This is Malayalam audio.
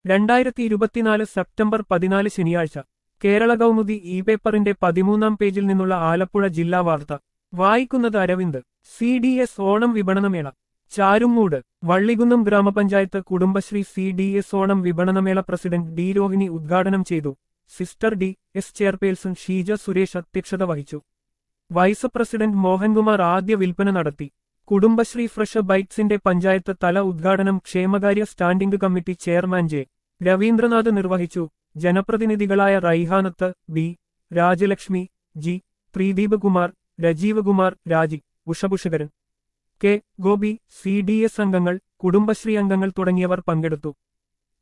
രണ്ടായിരത്തി ഇരുപത്തിനാല് സെപ്റ്റംബർ പതിനാല് ശനിയാഴ്ച കേരള കൗമുദി ഇ പേപ്പറിന്റെ പതിമൂന്നാം പേജിൽ നിന്നുള്ള ആലപ്പുഴ ജില്ലാ വാർത്ത വായിക്കുന്നത് Aravind C D S Onam വിപണനമേള ചാരുങ്ങൂട് വള്ളികുന്നം ഗ്രാമപഞ്ചായത്ത് Kudumbashree C D S Onam വിപണനമേള പ്രസിഡന്റ് ഡി രോഹിണി ഉദ്ഘാടനം ചെയ്തു സിസ്റ്റർ D S chairperson Sheeja Suresh അധ്യക്ഷത വഹിച്ചു വൈസ് പ്രസിഡന്റ് മോഹൻകുമാർ ആദ്യ വിൽപ്പന നടത്തി കുടുംബശ്രീ ഫ്രഷ് ബൈറ്റ്സിന്റെ പഞ്ചായത്ത് തല ഉദ്ഘാടനം ക്ഷേമകാര്യ standing committee chairman J Ravindranath നിർവഹിച്ചു ജനപ്രതിനിധികളായ റൈഹാനത്ത് ബി രാജലക്ഷ്മി ജി പ്രീദീപ് കുമാർ രജീവ് കുമാർ രാജി ഉഷഭുഷകരൻ K Gopi C D S അംഗങ്ങൾ കുടുംബശ്രീ അംഗങ്ങൾ തുടങ്ങിയവർ പങ്കെടുത്തു